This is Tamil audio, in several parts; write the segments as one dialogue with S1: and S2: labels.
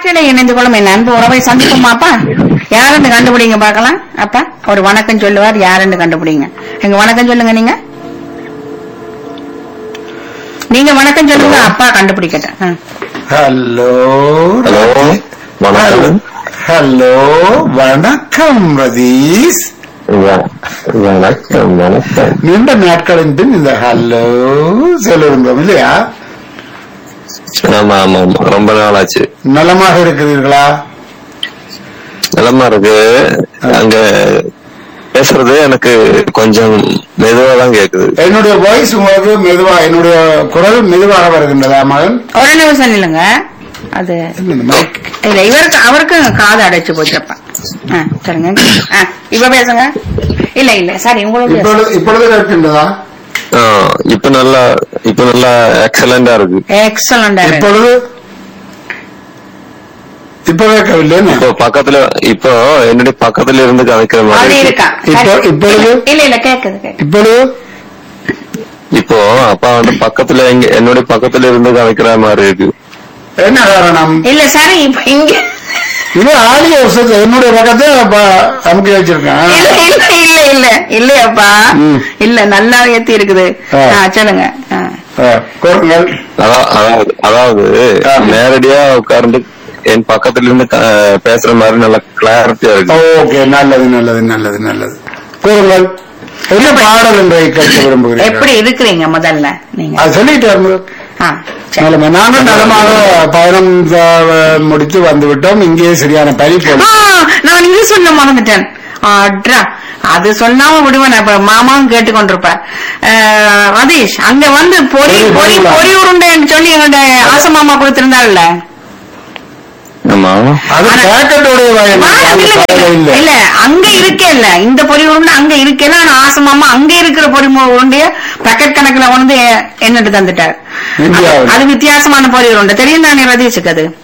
S1: காற்றில இணைந்து கொள்ளும் என் அன்பு உறவை சந்திப்போமாப்பா யாருன்னு கண்டுபிடிங்க பார்க்கலாம் அப்பா ஒரு வணக்கம் சொல்லுவார் யாருன்னு கண்டுபிடிங்க எங்க வணக்கம் சொல்லுங்க நீங்க நீங்க வணக்கம் சொல்லுங்க அப்பா கண்டுபிடிக்கட்டும் ஆ.
S2: ஹலோ
S3: ஹலோ வணக்கம்
S2: ஹலோ வணக்கம் ரதீஷ்
S3: வ- வணக்கம் வணக்கம்
S2: நீண்ட நாட்களின் பின் இந்த ஹலோ சொல்லுகின்றோம் இல்லையா
S3: ஆமா ஆமா ஆமா ரொம்ப நாள் ஆச்சு
S2: நலமாக இருக்கிறீர்களா
S3: நிலமா இருக்கு அங்க பேசுறது எனக்கு கொஞ்சம் மெதுவா தான் கேக்குது
S2: என்னுடைய வாய்ஸ் உங்களுக்கு மெதுவா என்னுடைய குரல் மெதுவாக வருகின்றதா மகன்
S1: ஒரு நிமிஷம் இல்லைங்க அது
S2: என்ன இந்த mic?
S1: இல்ல இவருக்கு அவருக்கு காது அடைச்சு போச்சப்பா ஆ, சொல்லுங்க ஆ, இப்ப பேசுங்க இல்ல இல்ல சாரி உங்களுக்கு
S2: இப்பொழுது இப்பொழுது இருக்கின்றதா
S3: ஆ, இப்ப நல்லா இப்ப நல்லா எக்ஸலண்டா இருக்கு
S1: எக்ஸலண்டா
S2: இப்பொழுது இப்ப கேட்கவில்லை என்ன?
S3: இப்போ பக்கத்துல இப்போ என்னுடைய பக்கத்துல இருந்து கதைக்கிற
S1: அது
S3: மாதிரி இருக்கு.
S1: இருக்கா
S2: இப்போ- இப்பொழுது?
S1: இல்ல இல்ல கேக்குது கேக்குது
S2: இப்பொழுது
S3: இப்போ அப்பா வந்து பக்கத்துல இங்க என்னுடைய பக்கத்துல இருந்து கதைக்கிற மாதிரி இருக்கு
S2: என்ன காரணம்
S1: இல்ல சரி இப்ப இங்க
S2: இது ஆடியோ வசதி என்னுடைய பக்கத்தை ப- அமுக்கி வச்சிருக்கேன்
S1: இல்ல இல்ல இல்ல இல்ல இல்லையாப்பா
S2: ம்.
S1: இல்ல நல்லா ஏத்தி இருக்குது
S2: ஆ.
S1: ஆ, சொல்லுங்க ஆ.
S2: ஆ, கூறுங்கள்
S3: அதா- அதாவது அதாவது
S2: ஆ.
S3: நேரடியா உட்கார்ந்து என் பக்கத்துல இருந்து க- பேசுற மாதிரி நல்லா கிளாரிட்டியா இருக்கு
S2: ஓகே நல்லது நல்லது நல்லது நல்லது கூறுங்கள் என்ன பாடல் என்று கேட்க விரும்புகிறீர்கள்
S1: எப்படி இருக்கிறீங்க முதல்ல நீங்க
S2: அது சொல்லிட்டு
S1: ஆ, சரி.
S2: நல்ல நாங்கள் நலமாக பயணம் அஹ், முடித்து வந்து விட்டோம் இங்கே சரியான பனி
S1: ஆ,
S2: போல
S1: நான் இது சொல்ல மறந்துட்டேன் அட்ரா அது சொல்லாம விடுவேன் இப்ப மாமாவும் கேட்டுக்கொண்டிருப்பேன் அஹ், ரதீஷ் அங்க வந்து பொறி
S2: பொரி,
S1: பொறி
S2: பொரிங்களா?
S1: பொறி உருண்டைன்னு சொல்லி எங்கள்ட்ட ஆசை மாமா கொடுத்திருந்தாள்ல
S3: ஆமா
S2: அது பேக்கெட்டுடைய பயணம்
S1: ஆ,
S2: அது
S1: இல்ல,
S2: பரவாயில்லை
S1: இல்ல,
S2: இல்லை
S1: இல்ல அங்க இருக்கேல்ல இந்த பொறி உருண்டை அங்க இருக்கேல்ல ஆனா ஆசை மாமா அங்க இருக்கிற பொறி மு- உருண்டைய பக்கெட் கணக்குல வந்து என்னட்டு தந்துட்டார்
S2: இந்தியாவில்.
S1: அது வித்தியாசமான பொறி உருண்டை தெரியும் தானே ரதீஷுக்கு அது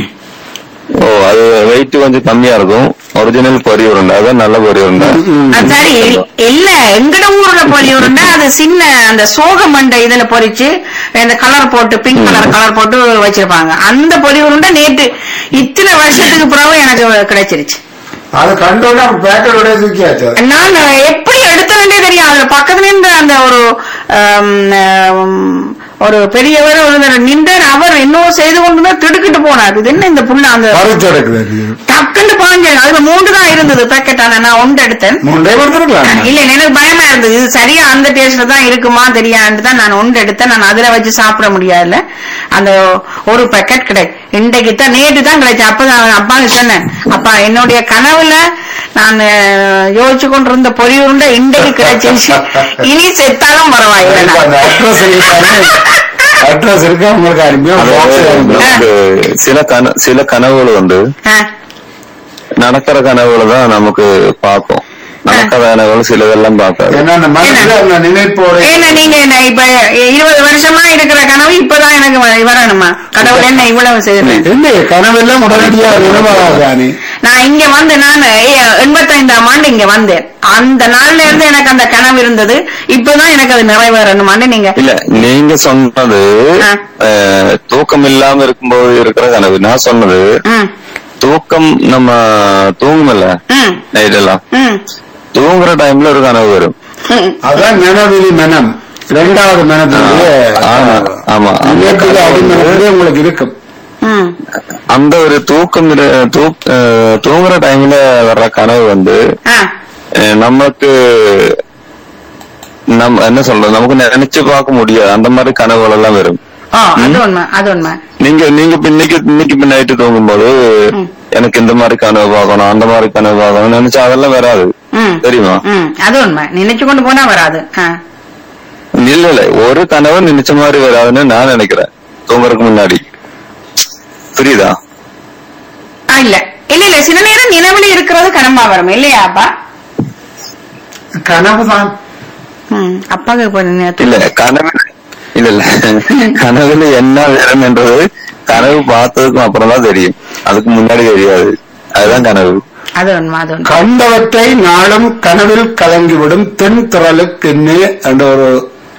S3: ஓ அது வெயிட் கொஞ்சம் கம்மியா இருக்கும் ஒரிஜினல் பொரி உருண்டை அதான் நல்ல பொரி உருண்டை
S1: அது சரி இல்ல எங்கட ஊர்ல பொறி உருண்டை அது சின்ன அந்த சோக மண்டை இதுல பொரிச்சு இந்த கலர் போட்டு பிங்க் கலர் கலர் போட்டு வச்சிருப்பாங்க அந்த பொறி உருண்டை நேற்று இத்தனை வருஷத்துக்கு பிறகு எனக்கு கிடைச்சிருச்சு
S2: அது கண்டோட பேக்கெட்டுடைய தூக்கியாச்சு அது.
S1: நான் எப்படி எடுத்தனே தெரியும் அதுல பக்கத்துல இருந்து அந்த ஒரு ஆம், ஆம், ஒரு பெரியவர் ஒரு நின்றார் அவர் இன்னும் செய்து கொண்டு திடுக்கிட்டு போனார் இது என்ன இந்த புள்ள அந்த
S2: பறிச்சு எடுக்குது அது.
S1: டக்குன்னு பாஞ்சேன் அதுல மூன்று தான் இருந்தது பேக்கெட் ஆனா நான் ஒன்று எடுத்தேன்
S2: மூன்றே கொடுத்துருக்கலாம்
S1: இல்ல எனக்கு பயமா இருந்தது இது சரியா அந்த டேஸ்ட்ல தான் இருக்குமா தெரியாண்டு தான் நான் ஒன்று எடுத்தேன் நான் அதுல வச்சு சாப்பிட முடியாதுல்ல அந்த ஒரு பேக்கெட் கிடை இன்றைக்கு தான் நேற்று தான் கிடைச்சு அப்பதான் அவன் அப்பாவுக்கு சொன்னேன் அப்பா என்னுடைய கனவுல நான் அஹ், யோசிச்சு கொண்டிருந்த பொறி உருண்டை இன்றைக்கு கிடைச்சிருச்சு இனி செத்தாலும் பரவாயில்லை
S2: இப்ப அந்த
S1: நான்.
S2: அட்ரஸ் அட்ரஸ் இருக்கு உங்களுக்கு அனுப்பியும்
S3: அதாவது நமக்கு சில கன சில கனவுகள் வந்து
S1: ஆ,
S3: நடக்கிற கனவுகளை தான் நமக்கு பார்ப்போம் நடக்காத கனவுகள் சிலதெல்லாம் பார்க்காது
S2: ஏன்னா அந்த மனசுல அந்த நினைப்போட
S1: ஏன்னா நீங்க என்ன இப்ப இருபது வருஷமா இருக்கிற கனவு இப்பதான் எனக்கு வ- வரணுமா கடவுள் என்ன இவ்வளவு செய்யுது
S2: இல்லையே கனவெல்லாம் உடனடியா நினைவாகாது அணி
S1: நான் இங்க வந்து நான் எ- எண்பத்தைந்தாம் ஆண்டு இங்க வந்தேன் அந்த நாள்ல இருந்து எனக்கு அந்த கனவு இருந்தது இப்பதான் எனக்கு அது நிறைவேறணுமான்னு நீங்க
S3: இல்ல நீங்க சொன்னது
S1: ஆ.
S3: அஹ், தூக்கம் இல்லாம இருக்கும்போது இருக்கிற கனவு நான் சொன்னது
S1: ம்,
S3: தூக்கம் நம்ம தூங்குமில்ல
S1: ம்,
S3: நைட் எல்லாம்
S1: ம்,
S3: தூங்குற டைம்ல ஒரு கனவு வரும்
S1: ம்.
S2: அதான் நினைவிலி மனம் இரண்டாவது மனத்திலே
S3: ஆமா, ஆமா.
S2: நினைப்பிலே அடிமனத்திலே உங்களுக்கு இருக்கும்
S1: ம்.
S3: அந்த ஒரு தூக்கம் இரு- தூக்- அஹ், தூங்குற டைம்ல வர்ற கனவு வந்து
S1: ஆ,
S3: அஹ், நமக்கு நம்ம என்ன சொல்றது நமக்கு நினைச்சு பார்க்க முடியாது அந்த மாதிரி கனவுகள் எல்லாம் வரும்
S1: ஆ, அது உண்மை அது உண்மை
S3: நீங்க நீங்க இப்ப இன்னைக்கு இன்னைக்கு இப்ப நைட்டு தூங்கும்போது
S1: ம்.
S3: எனக்கு இந்த மாதிரி கனவு பார்க்கணும் அந்த மாதிரி கனவு பார்க்கணும் நினைச்சா அதெல்லாம் வராது
S1: ம்,
S3: தெரியுமா
S1: ம், அது உண்மை நினைச்சு கொண்டு போனா வராது ஆ.
S3: இல்ல இல்ல ஒரு கனவு நினைச்ச மாதிரி வராதுன்னு நான் நினைக்கிறேன் தூங்குறதுக்கு முன்னாடி புரியுதா
S1: ஆ, இல்ல இல்ல இல்ல சில நேரம் நினைவுல இருக்கிறது கனவா வரும் இல்லையா அப்பா
S2: கனவு தான்
S1: ம், அப்பாவுக்கு இப்ப நேத்து-
S3: இல்ல கனவு இல்ல இல்ல கனவுல என்ன வேணும் என்றது கனவு பார்த்ததுக்கும் அப்புறம் தான் தெரியும் அதுக்கு முன்னாடி தெரியாது அதுதான் கனவு
S1: அது உண்மை அது உண்மை
S2: கண்டவற்றை நாளும் கனவில் கலங்கிவிடும் தென் திரளுக்கு என்ற ஒரு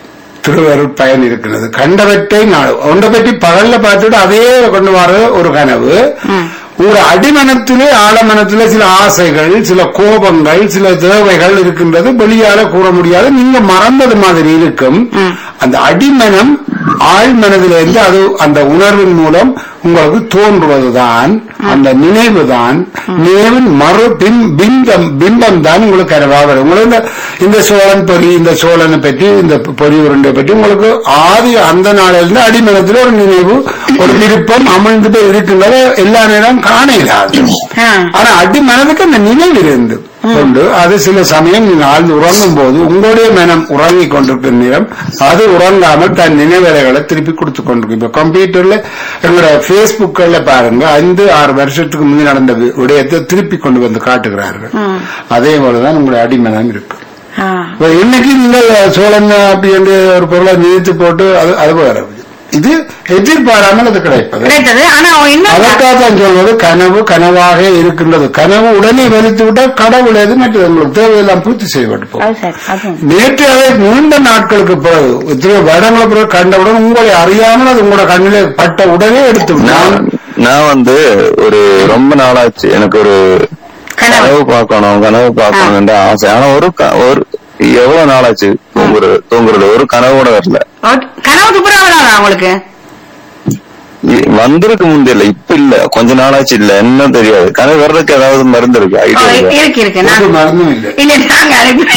S2: திருவருட் பயன் இருக்கிறது கண்டவற்றை நாடு ஒன்றை பற்றி பகல்ல பார்த்துட்டு அதே கொண்டு வர ஒரு கனவு உங்க அடிமனத்திலே ஆழமனத்திலே சில ஆசைகள் சில கோபங்கள் சில தேவைகள் இருக்கின்றது வெளியால கூற முடியாது நீங்க மறந்தது மாதிரி இருக்கும் அந்த அடிமனம் ஆழ்மனதிலிருந்து அது அந்த உணர்வின் மூலம் உங்களுக்கு தோன்றுவதுதான் அந்த நினைவு தான் நினைவின் மறு பிம்- பிம்பம் பிம்பம் தான் உங்களுக்கு கனவா வரும் உங்களுக்கு இந்த- இந்த சோழன் பொறி இந்த சோழனை பற்றி இந்த பொறி உருண்டை பற்றி உங்களுக்கு ஆதி அந்த நாளிலிருந்து அடிமனத்தில் ஒரு நினைவு ஒரு விருப்பம் அமிழ்ந்து போய் இருக்கின்றத எல்லா நேரம் காண இயலாது
S1: ஆ.
S2: ஆனா அடிமனதுக்கு அந்த நினைவு இருந்து கொண்டு அது சில சமயம் நீங்க ஆழ்ந்து உறங்கும் போது உங்களுடைய மனம் உறங்கிக் கொண்டிருக்கிற நேரம் அது உறங்காமல் தன் நினைவலைகளை திருப்பி கொடுத்து கொண்டிருக்கும் இப்ப கம்ப்யூட்டர்ல எங்களோட பேஸ்புக்ல பாருங்க ஐந்து ஆறு வருஷத்துக்கு முந்தி நடந்த வி- விடயத்தை திருப்பி கொண்டு வந்து காட்டுகிறார்கள் அதே போலதான் உங்களுடைய அடிமனம் இருக்கு
S1: ஆ.
S2: இப்ப இன்னைக்கு நீங்கள் சோழன் அப்படி என்று ஒரு பொருளை நிறுத்தி போட்டு அது அது வேற இது எதிர்பாராமல் அது கிடைப்பது
S1: கிடைத்தது ஆனா அவன் என்ன
S2: அதற்காக தான் சொல்வது கனவு கனவாக இருக்கின்றது கனவு உடனே வெளித்து விட்டால் கடவுள் எது மற்றது உங்களுக்கு தேவையெல்லாம் பூர்த்தி செய்யப்பட்டு போகும்
S1: அது சரி அதுவும்
S2: நேற்று அதை நீண்ட நாட்களுக்கு பிறகு இத்தனை வருடங்களுக்கு பிறகு கண்டவுடன் உங்களை அறியாமல் அது உங்களோட கண்ணிலே பட்ட உடனே எடுத்து
S3: நான்
S2: விடும்.
S3: நான் வந்து ஒரு ரொம்ப நாளாச்சு எனக்கு ஒரு
S1: கனவு
S3: கனவு பார்க்கணும் கனவு பார்க்கணும் என்ற ஆசை ஆனா ஒரு க- ஒரு எவ்வளவு நாளாச்சு தூங்குறது தூங்குறது ஒரு கனவோட வரல
S1: ஓகே. கனவுக்கு பிறகு வராதா உங்களுக்கு
S3: இ- வந்திருக்கு முந்தையில இப்ப இல்ல கொஞ்ச நாளாச்சு இல்ல என்ன தெரியாது கனவு வர்றதுக்கு ஏதாவது மருந்து இருக்கு
S1: ஓ,
S3: ஐடியா இருக்கா?
S1: இருக்கு இருக்கு
S2: ஒரு
S1: நான்
S2: மருந்தும் இல்லை
S1: இல்ல நாங்க அனுப்பி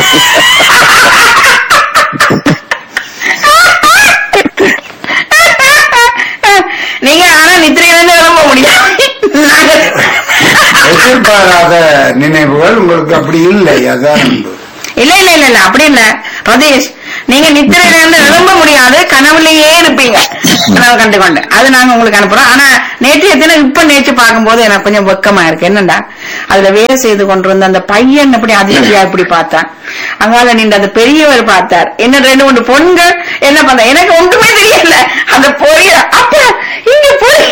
S1: நீங்க ஆனா நித்திரையிலிருந்து எழும்ப முடியாது நாங்க
S2: எதிர்பாராத நினைவுகள் உங்களுக்கு அப்படி இல்லை அதான் அன்பு.
S1: இல்ல இல்ல இல்ல இல்ல அப்படி இல்ல ரதீஷ் நீங்க நித்திரையில இருந்து எழும்ப முடியாது கனவுலயே இருப்பீங்க கனவு கண்டு கொண்டு அது நாங்க உங்களுக்கு அனுப்புறோம் ஆனா நேற்றைய தினம் இப்ப நேற்று பார்க்கும்போது எனக்கு கொஞ்சம் வெக்கமா இருக்கு என்னண்டா அதுல வேலை செய்து கொண்டிருந்த அந்த பையன் இப்படி அதிர்ச்சியா இப்படி பார்த்தான் அங்கால நின்று அந்த பெரியவர் பார்த்தார் என்ன ரெண்டு மூணு பொண்கள் என்ன பண்ண எனக்கு ஒன்றுமே தெரியல அந்த பொரிய அப்ப இங்க பொறி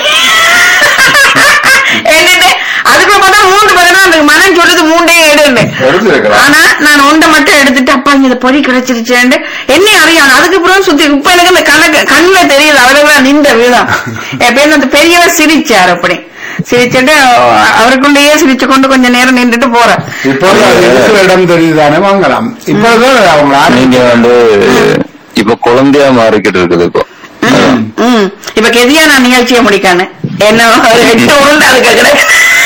S1: என்னட்டு அதுக்குள்ள பார்த்தா மூன்று பேர் தான் அந்த மனம் சொல்லுது மூண்டே எடுன்னு
S2: எடுத்திருக்கலாம்.
S1: ஆனா நான் ஒன்றை மட்டும் எடுத்துட்டு அப்பா இங்க இந்த பொறி கிடைச்சிருச்சேன்னு என்ன அறியான் அதுக்கப்புறம் சுத்தி இப்ப எனக்கு அந்த கணக்கு கண்ணுல தெரியுது அவரை நின்ற விதம் என் பேர் அந்த பெரியவர் சிரிச்சார் அப்படி சிரிச்சுட்டு அவருக்குள்ளேயே சிரிச்சு கொண்டு கொஞ்ச நேரம் நின்றுட்டு போறேன்
S2: இப்போது அது இருக்கிற இடம் தெரியுதானே வாங்கலாம் இப்போதான் அவங்க
S3: நீங்க
S2: ஆரம்பிக்க
S3: வந்து இப்ப குழந்தையா மாறிக்கிட்டு இருக்குது இப்போ
S1: ம் இப்ப கெதியா நான் நிகழ்ச்சியை முடிக்கானு என்ன ஒரு எட்டு உருண்டு அதுக்கு கிடக்கு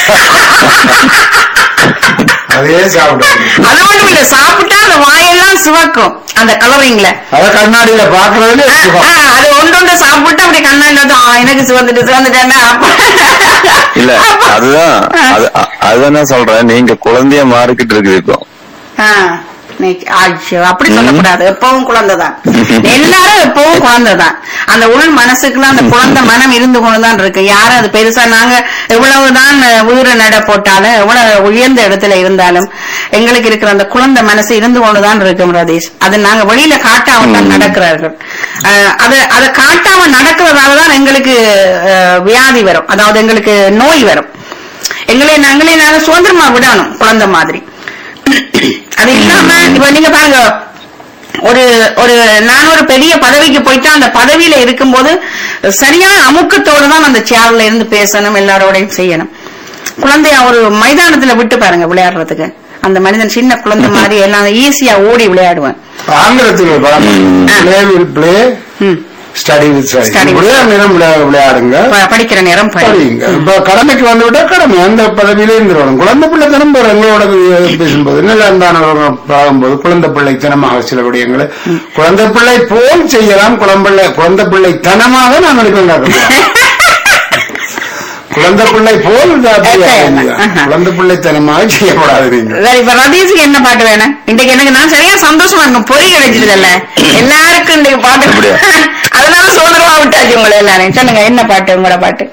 S2: அதே சாப்பிடுவாங்க
S1: அது மட்டும் இல்ல சாப்பிட்டா அந்த வாயெல்லாம் சிவக்கும் அந்த கலரிங்ல
S2: அத கண்ணாடியில பாக்குறதுல சுகம்
S1: அது ஒன்று ஒன்று சாப்பிட்டு அப்படி கண்ணாடி வந்து ஆ, எனக்கு சிவந்துட்டு சிவந்துட்டேன்னா
S3: இல்ல அதுதான் அது அ- அதுதான் நான் சொல்றேன் நீங்க குழந்தையா மாறிக்கிட்டு இருக்குது இப்போ
S1: ஆ, நீ- ஐயோ, அப்படி சொல்லக்கூடாது எப்பவும் குழந்தைதான் எல்லாரும் எப்பவும் குழந்தைதான் அந்த உள் மனசுக்குள்ள அந்த குழந்தை மனம் இருந்து கொண்டுதான் இருக்கு யாரும் அது பெருசா நாங்க எவ்வளவுதான் உயிரை நட போட்டாலும் எவ்வளவு உயர்ந்த இடத்துல இருந்தாலும் எங்களுக்கு இருக்கிற அந்த குழந்தை மனசு இருந்து கொண்டுதான் இருக்கும் ரதீஷ் அது நாங்க வெளியில காட்டாம தான் நடக்கிறார்கள் அஹ், அது அதை காட்டாம நடக்கிறதாலதான் எங்களுக்கு அஹ், வியாதி வரும் அதாவது எங்களுக்கு நோய் வரும் எங்களை நாங்களே நாங்க சுதந்திரமா விடணும் குழந்தை மாதிரி அது இல்லாம இப்ப நீங்க பாருங்க ஒரு ஒரு நான் ஒரு பெரிய பதவிக்கு போயிட்டா அந்த பதவியில இருக்கும்போது சரியான அமுக்கத்தோடு தான் அந்த சேர்ல இருந்து பேசணும் எல்லாரோடையும் செய்யணும் குழந்தைய ஒரு மைதானத்துல விட்டு பாருங்க விளையாடுறதுக்கு அந்த மனிதன் சின்ன குழந்தை மாதிரி எல்லாம் ஈஸியா ஓடி விளையாடுவேன்
S2: ஆங்கிலத்தில் ஒரு படம் பிளே வில் பிளே
S1: ம்.
S2: Study with
S1: Study
S2: study
S1: with
S2: விளையாட நேரம் விளையா- விளையாடுங்க
S1: ப- படிக்கிற நேரம் படி.
S2: படிங்க இப்ப கடமைக்கு வந்து விட்டா கடமை அந்த பதவியிலே இருந்துருவாங்க குழந்தை பிள்ளைத்தனம் போற எங்களோட பேசும்போது நிலந்தானவர்கள் ஆகும்போது குழந்தை பிள்ளைத்தனமாக சில விடயங்களை குழந்தை பிள்ளை போல் செய்யலாம் குழந்தை குழந்தை பிள்ளைத்தனமாக நான் நினைப்பேன் குழந்தை பிள்ளை போல் இது அப்படி ஆகுங்க.
S1: ஆஹா.
S2: குழந்தை பிள்ளைத்தனமாக செய்யப்படாது நீங்க
S1: சரி, இப்ப ரதீஷுக்கு என்ன பாட்டு வேணும் இன்னைக்கு எனக்கு நான் சரியா சந்தோஷமா இருக்கும் பொறி கிடைச்சிருதல்ல எல்லாருக்கும் இன்னைக்கு பாட்டு
S3: அப்படியா?
S1: அதனால சுதந்திரமா விட்டாச்சு உங்களை எல்லாரும் சொல்லுங்க என்ன பாட்டு உங்களோட பாட்டு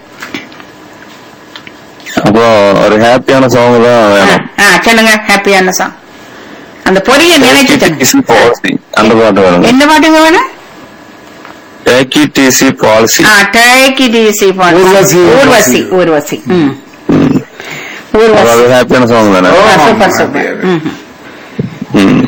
S3: அப்போ ஒரு ஹாப்பியான சாங் தான்
S1: ஆ,
S3: வேணும்
S1: ஆ, சொல்லுங்க ஹாப்பியான சாங் அந்த பொரிய நினைச்சு சொல்லுங்க.
S3: பாலிசி அந்த பாட்டு வேணும்
S1: என்ன பாட்டுங்க வேணும்
S3: ஏகிடிசி பாலிசி
S1: ஆ டேக்கி டிசி
S2: ஊர்வசி,
S1: ஊர்வசி ஊர்வசி ம் ஊர்வசி
S3: அதாவது ஹாப்பியான சாங் தானே
S2: ஓ.
S1: ஆ, சூப்பர்
S2: ஆமா,
S1: சூப்பர்
S2: அப்படியே.
S1: ம்
S3: ம்.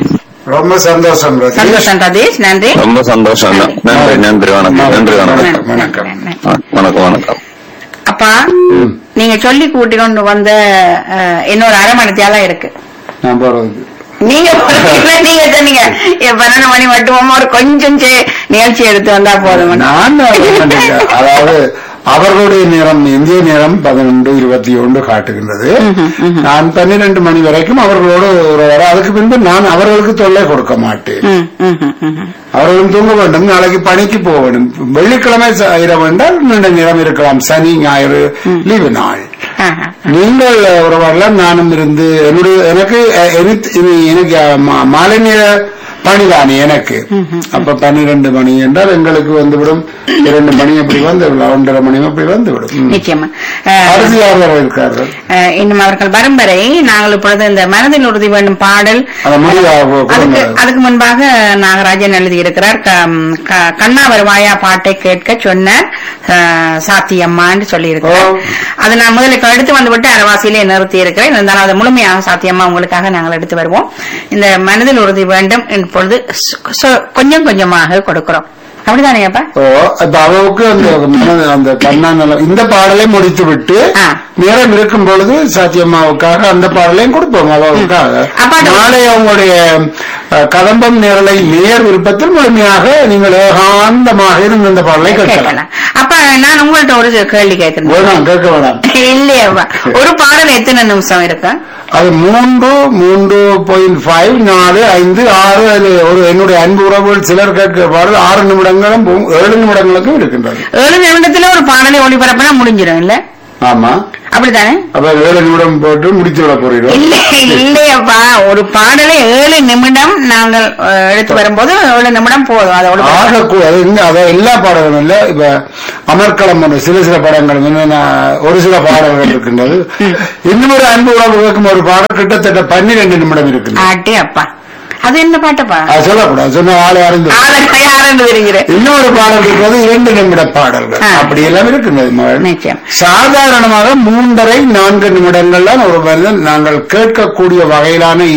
S2: ரொம்ப சந்தோஷம் ரதீஷ்.
S1: சந்தோஷம் ரதீஷ் நன்றி
S3: ரொம்ப சந்தோஷம் தான் நன்றி நன்றி வணக்கம் நன்றி வணக்கம்
S2: வணக்கம்.
S3: வணக்கம் வணக்கம்
S1: அப்பா
S2: ம்.
S1: நீங்க சொல்லி கூட்டி கொண்டு வந்த அஹ், இன்னொரு அரை மணி தேவை இருக்கு
S2: நான் போறது
S1: நீங்க இல்ல, நீங்க சொன்னீங்க "ஏ, பன்னெண்டு மணி மட்டும் ஒரு கொஞ்சம் சே- நிகழ்ச்சி எடுத்து வந்தா போதும்
S2: நான் வரமாட்டேங்க. அதாவது அவர்களுடைய நேரம் இந்திய நேரம் பதினொன்று இருபத்தி ஒன்று காட்டுகின்றது நான் பன்னிரண்டு மணி வரைக்கும் அவர்களோடு உறவாட அதுக்கு பின்பு நான் அவர்களுக்கு தொல்லை கொடுக்க மாட்டேன்
S1: ம், ம், ம், ம்.
S2: அவர்களும் தூங்க வேண்டும் நாளைக்கு பணிக்கு போக வேண்டும் வெள்ளிக்கிழமை ச- இரவு என்றால் நீண்ட நேரம் இருக்கலாம் சனி ஞாயிறு லீவு நாள்
S1: ஆஹா.
S2: நீங்கள் உறவாடலாம் நானும் இருந்து என்னுடைய எனக்கு அஹ், எனக்கு இனி- எனக்கு அஹ், மா- மாலை நேர பணிதானே எனக்கு அப்ப பன்னிரண்டு மணி என்றால் எங்களுக்கு வந்துவிடும் இரண்டு மணி அப்படி வந்து ஒன்றரை மணி அப்படி வந்துவிடும் ம்.
S1: நிச்சயமா அஹ்,
S2: அடுத்து யார் வர இருக்கிறார்கள்
S1: அஹ், இன்னும் அவர்கள் வரும் வரை நாங்கள் இப்பொழுது இந்த மனதில் உறுதி வேண்டும் பாடல்
S2: அந்த முடிவாக
S1: அதுக்கு அதுக்கு முன்பாக நாகராஜன் எழுதியிருக்கிறார் க- க- கண்ணா வருவாயா பாட்டை கேட்க சொன்னார் அஹ், சாத்தியம்மான்னு சொல்லியிருக்கிறார்
S2: ஓ.
S1: அதை நான் முதலுக்கு எடுத்து வந்துவிட்டு அரவாசியிலே நிறுத்தி இருக்கிறேன் இருந்தாலும் அது முழுமையாக சாத்தியம்மா உங்களுக்காக நாங்கள் எடுத்து வருவோம் இந்த மனதில் உறுதி வேண்டும் இப்பொழுது சொ- சொ- கொஞ்சம் கொஞ்சமாக கொடுக்கிறோம் அப்படிதானே அப்பா
S2: ஓ இப்ப அவருக்கு அந்த மன- அந்த கண்ணா நலம் இந்த பாடலை முடித்து விட்டு
S1: ஆ.
S2: நேரம் இருக்கும் பொழுது சாத்தியம்மாவுக்காக அந்த பாடலையும் கொடுப்போம் அவருக்காக
S1: அப்ப அது-
S2: நாளை அவங்களுடைய அஹ், கதம்பம் நேரலை நேர் விருப்பத்தில் முழுமையாக நீங்கள் ஏகாந்தமாக இருந்து இந்த பாடலை கேட்கலாம்
S1: கேட்கலாம் அப்ப நான் உங்கள்ட்ட ஒரு கேள்வி கேட்கிறேன்
S2: வேணாம் கேட்க வேணாம்
S1: இல்லையாப்பா ஒரு பாடல் எத்தனை நிமிஷம் இருக்கு
S2: அது மூன்று மூன்று பாயிண்ட் ஃபைவ் நாலு ஐந்து ஆறு அது ஒரு என்னுடைய அன்பு உறவுகள் சிலர் கேட்கிற பாடல் ஆறு நிமிடங்களும் போ- ஏழு நிமிடங்களுக்கும் இருக்கின்றது
S1: ஏழு நிமிடத்துல ஒரு பாடலை ஒளிபரப்புனா முடிஞ்சிடும் இல்ல
S2: ஆமா
S1: அப்படித்தானே
S2: அப்ப ஏழு நிமிடம் போட்டு முடித்து விட போறீங்க
S1: இல்ல இல்லையப்பா ஒரு பாடலை ஏழு நிமிடம் நாங்கள் அஹ், எடுத்து வரும்போது ஏழு நிமிடம் போதும் அதை ஒளிபரப்பு.
S2: ஆகக்கூ அது இன்னும் அதான் எல்லா பாடல்களும் இல்ல இப்ப அமர்க்களம் ஒன்று சில சில படங்கள் என்னென்ன ஒரு சில பாடல்கள் இருக்கின்றது இன்னும் ஒரு அன்பு உறவுகளுக்கும் ஒரு பாடல் கிட்டத்தட்ட பன்னிரெண்டு நிமிடம் இருக்கின்றது
S1: ஆட்டே அப்பா அது என்ன பாட்டப்பா
S2: அது சொல்லக்கூடாது சொன்ன ஆளை அறிந்து
S1: ஆளை யாருன்னு தெரிகிறேன்
S2: இன்னொரு பாடல் இருக்கிறது இரண்டு நிமிட பாடல்கள்
S1: ஆ.
S2: அப்படி எல்லாம் இருக்கின்றது மகள்.
S1: நிச்சயம்
S2: சாதாரணமாக மூன்றரை நான்கு நிமிடங்கள் தான் ஒரு மனிதன் நாங்கள் கேட்கக்கூடிய வகையிலான